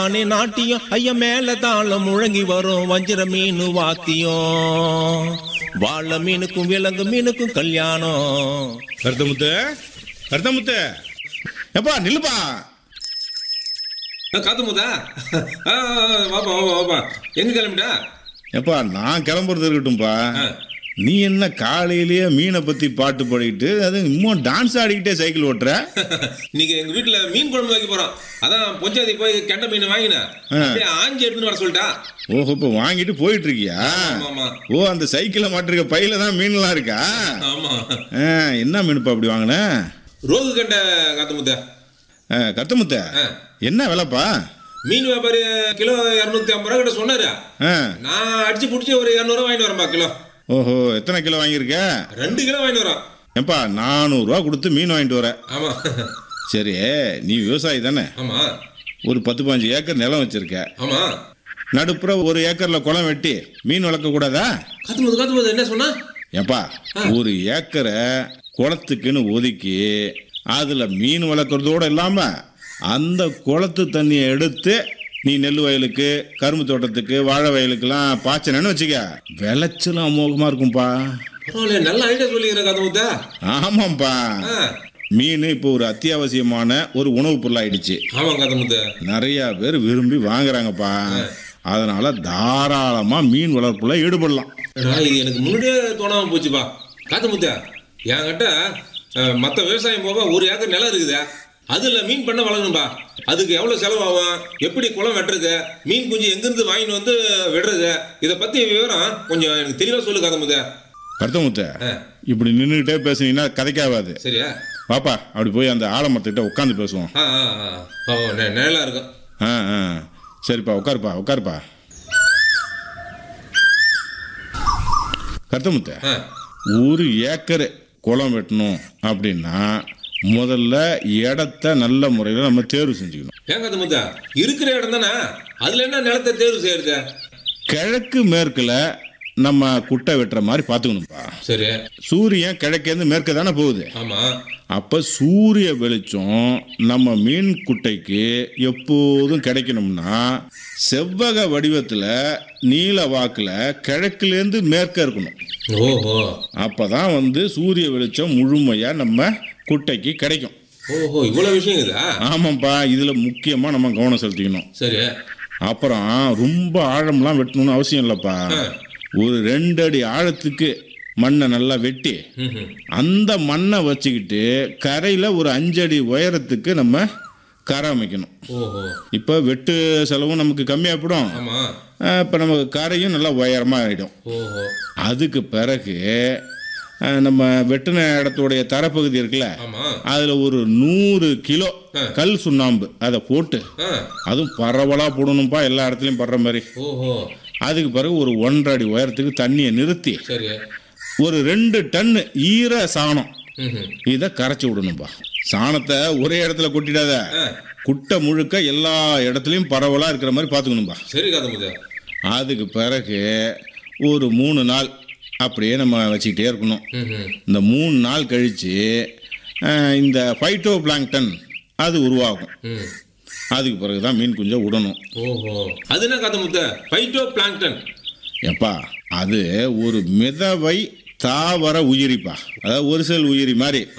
நானே நாட்டியம் ஐயா மேல தாளம் முழங்கி வரும் வஞ்சிர மீன் வாத்தியம் வாழ மீனுக்கும் விலங்கு மீனுக்கும் கல்யாணம் கருத்தமுத்து கருத்தமுத்து எப்பா நில்லுப்பா காத்து முதா ஆ, ஆ, ஆ, வாப்பா வாப்பா வாப்பா எங்க கிளம்பிட்டா எப்பா நான் கிளம்புறது இருக்கட்டும்பா ஆ. நீ என்ன காலையிலேயே மீனை பத்தி பாட்டு பாடிக்கிட்டு அது இன்னும் டான்ஸ் ஆடிக்கிட்டே சைக்கிள் ஓட்டுற இன்னைக்கு எங்க வீட்டுல மீன் குழம்பு வைக்க போறோம் அதான் பொஞ்சாதி போய் கெண்ட மீன் வாங்கினேன் அப்படியே ஆஞ்சி எடுத்துன்னு வர சொல்லிட்டா ஓஹோ இப்போ வாங்கிட்டு போயிட்டு இருக்கியா ஆமா, ஆமா. ஓ அந்த சைக்கிளில் மாட்டிருக்க பையில தான் மீன்லாம் இருக்கா ஆமா ஆ, என்ன மீனுப்பா அப்படி வாங்கின ரோகு கண்ட காத்து முத்தா கத்தமுத்த ஆ. என்ன விலைப்பா மீன் வியாபாரி கிலோ இரநூத்தி ஐம்பது ரூபா கிட்ட சொன்னாரு ஆ நான் அடிச்சு பிடிச்சி ஒரு இரநூறுவா வாங்கிட்டு வரேன்பா கிலோ ஓஹோ எத்தனை கிலோ வாங்கியிருக்க ரெண்டு கிலோ வாங்கிட்டு வரோம் ஏப்பா நானூறுரூவா கொடுத்து மீன் வாங்கிட்டு வர ஆமா சரி நீ விவசாயி தானே ஆமா ஒரு பத்து பாஞ்சு ஏக்கர் நிலம் வச்சிருக்க ஆமா நடுப்புற ஒரு ஏக்கர்ல குளம் வெட்டி மீன் வளர்க்க கூடாதா காத்து முது காத்து முது என்ன சொன்னா ஏப்பா ஒரு ஏக்கரை குளத்துக்குன்னு ஒதுக்கி அதுல மீன் வளர்க்குறதோட இல்லாம அந்த குளத்து தண்ணியை எடுத்து நீ நெல் வயலுக்கு கரும்பு தோட்டத்துக்கு வாழை வயலுக்கெல்லாம் பாய்ச்சனன்னு வச்சுக்க விளைச்சலும் அமோகமா இருக்கும்பா பரவாயில்ல நல்ல ஐடியா சொல்லிக்கிற காத்து முத்தா ஆமாம்ப்பா ஆ மீன் இப்போ ஒரு அத்தியாவசியமான ஒரு உணவுப் பொருளாயிடுச்சு ஆமா காத்து முத்தா நிறைய பேர் விரும்பி வாங்குறாங்கப்பா அதனால தாராளமா மீன் வளர்ப்புல ஈடுபடலாம் ஏடா, இது எனக்கு முன்னாடியே தோணாம போச்சுப்பா காத்து முத்தா என்கிட்ட அஹ், மத்த விவசாயம் போக ஒரு ஏக்கர் நிலம் இருக்குது அதுல மீன் பண்ண வளரணும்பா அதுக்கு எவ்வளவு செலவாகும் எப்படி குளம் வெட்டுறது மீன் குஞ்சு எங்கிருந்து வாங்கிட்டு வந்து விடுறது இதை பத்தி விவரம் கொஞ்சம் எனக்கு தெளிவா சொல்லு காத்து முத்தா கருத்தமுத்த ஆ, இப்படி நின்றுக்கிட்டே பேசுனீங்கன்னா கதைக்காவாது சரியா பாப்பா அப்படி போய் அந்த ஆலமரத்துக்கிட்ட உட்காந்து பேசுவோம் ஆ ஆ ஆ பாவம், நெ- நிழலா இருக்கும் ஆ ஆ சரிப்பா உட்காருப்பா உட்காருப்பா கருத்தமுத்த ஆ ஒரு ஏக்கர் குளம் வெட்டணும் அப்படின்னா முதல்ல இடத்த நல்ல முறையில் நம்ம தேர்வு செஞ்சுக்கணும் ஏன் காத்து முத்தா இருக்கிற இடம் தானே அதுல என்ன நிலத்தை தேர்வு செய்யறது கிழக்கு மேற்குல நம்ம குட்டை வெட்டுற மாதிரி பார்த்துக்கணும்ப்பா சரி சூரியன் கிழக்கேருந்து மேற்க தானே போகுது ஆமா அப்போ சூரிய வெளிச்சம் நம்ம மீன் குட்டைக்கு எப்போதும் கிடைக்கணும்னா செவ்வக வடிவத்தில் நீல வாக்கில் கிழக்குலேருந்து மேற்க இருக்கணும் ஓஹோ அப்போ தான் வந்து சூரிய வெளிச்சம் முழுமையாக நம்ம குட்டைக்கு கிடைக்கும் ஓஹோ இவ்வளவு விஷயம் இருக்குதா ஆமாம்ப்பா இதில் முக்கியமாக நம்ம கவனம் செலுத்திக்கணும் சரி அப்புறம் ரொம்ப ஆழம்லாம் வெட்டணும்னு அவசியம் இல்லைப்பா ஒரு ரெண்டு அடி ஆழத்துக்கு மண்ணை நல்லா வெட்டி ம்ஹும். அந்த மண்ணை வச்சுக்கிட்டு கரையில் ஒரு அஞ்சடி உயரத்துக்கு நம்ம கரை அமைக்கணும் ஓஹோ இப்போ வெட்டு செலவும் நமக்கு கம்மியாகப்படும் ஆமா இப்போ நமக்கு கரையும் நல்லா உயரமாக ஆகிடும் ஓஹோ அதுக்கு பிறகு அஹ், நம்ம வெட்டின இடத்துடைய தரப்பகுதி இருக்குல்ல ஆமா அதில் ஒரு நூறு கிலோ கல் சுண்ணாம்பு அதை போட்டு ஆ அதுவும் பரவலாக போடணும்ப்பா எல்லா இடத்துலையும் படுற மாதிரி ஓஹோ அதுக்கு பிறகு ஒரு ஒன்றரை அடி உயரத்துக்கு தண்ணியை நிறுத்தி சரி ஒரு ரெண்டு டன்னு ஈர சாணம் ம்ஹும். இதை கரைச்சி விடணும்பா சாணத்தை ஒரே இடத்துல கொட்டிடாத ஆ குட்டை முழுக்க எல்லா இடத்துலையும் பரவலாக இருக்கிற மாதிரி பார்த்துக்கணும்பா சரி காதமுதா அதுக்கு பிறகு ஒரு மூணு நாள் அப்படியே நம்ம வச்சுக்கிட்டே இருக்கணும் ம்ஹும். இந்த மூணு நாள் கழித்து இந்த ஃபைட்டோ பிளாங்டன் அது உருவாகும் ம் அதுக்கு பிறகு தான் மீன் குஞ்சை விடணும் ஓஹோ அது என்ன காதமுத்த பைட்டோ பிளாங்டன் எப்பா அது ஒரு மிதவை தாவர உயிரிப்பா அதாவது ஒரு செல் உயிரி மாதிரி